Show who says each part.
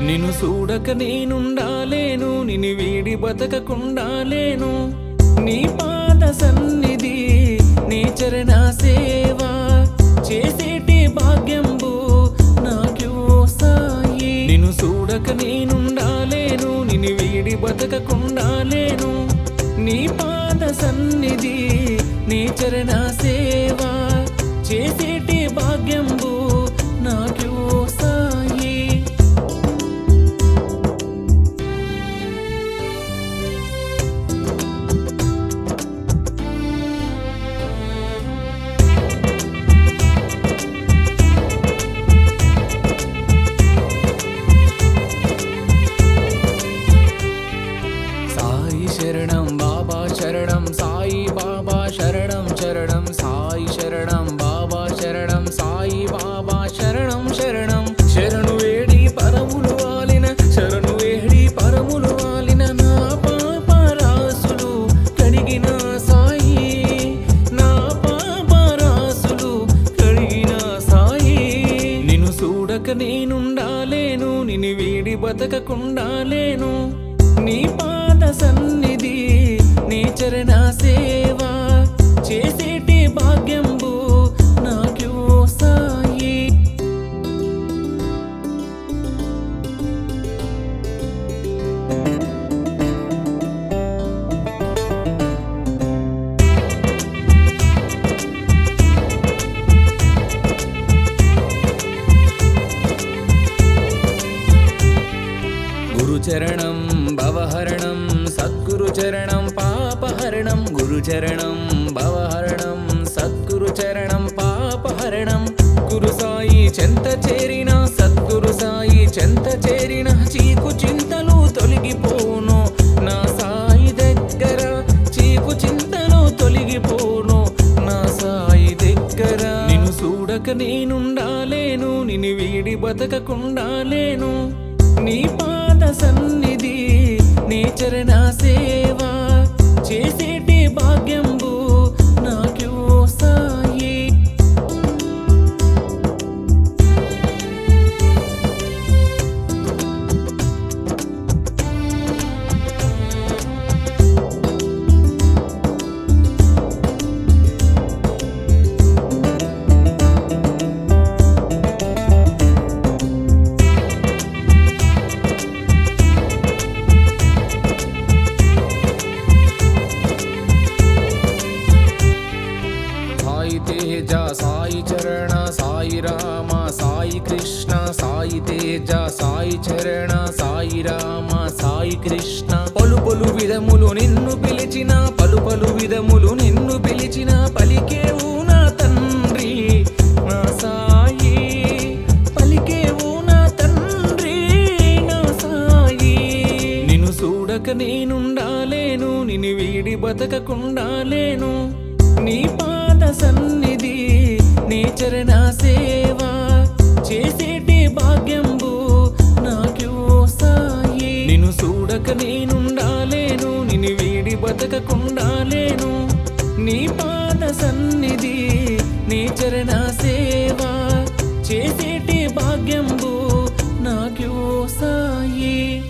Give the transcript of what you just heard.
Speaker 1: నిన్ను చూడక నేనుండాలేను నిన్ను వీడి బతకకుండాలేను నీ పాద సన్నిధి నీ చరణ సేవ చేసేటి భాగ్యంబు నాక్యూ సాయి నిన్ను చూడక నేనుండాలేను నిన్ను వీడి బతకకుండాలేను నీ పాద సన్నిధి నీ చరణ సేవ చేసేటి భాగ్యంబు నాక్యూ సాయి సాయి శరణం బాబా శరణం సాయి బాబా శరణం శరణం సాయి శరణం బాబా శరణం సాయి బాబా శరణం శరణం శరణు వేడి పరములు వాలిన శరణు వేడి పరములు వాలిన నా పాప రాసులు కడిగిన సాయి నా పాప రాసులు కడిగిన సాయి నిన్ను చూడక నేనుండాలేను నిన్ను వీడి బతకకుండాలేను నీ పాద సన్నిధి నీ చరణ సేవ చేసేటి భాగ్యంబు నాక్యూ సాయి గురు చరణం భవహరణం సద్గురు చరణం పాపహరణం గురు చరణం భవహరణం సద్గురు చరణం పాపహరణం గురు సాయి చెంత చేరిన సద్గురు సాయి చెంత చేరిన చీకు చింతలు తొలగిపోను నా సాయి దగ్గర చీకు చింతలు తొలగిపోను నా సాయి దగ్గర నిన్ను చూడక నేనుండాలేను నిన్ను వీడి బతకకుండాలేను నీ పాద సన్నిధి నీ చరణ సేవ చేసేటి భాగ్యంబు నాక్యూ సాయి సాయి తేజ సాయి చరణ సాయి రామ సాయి కృష్ణ సాయి తేజ సాయి చరణ సాయి రామ సాయి కృష్ణ పలు పలు విధములు నిన్ను పిలిచిన పలు పలు విధములు నిన్ను పిలిచిన పలికేవు నా తండ్రి నా సాయి పలికేవు నా తండ్రి నా సాయి నిన్ను చూడక నేనుండాలేను నిన్ను వీడి బతకకుండాలేను నీ పాద సన్నిధి నీ చరణ సేవ చేసేటి భాగ్యంబు నాక్యూ సాయి నిన్ను చూడక నేనుండాలేను నిన్ను వీడి బతకకుండాలేను నీ పాద సన్నిధి నీ చరణ సేవ చేసేటి భాగ్యంబు నాక్యూ సాయి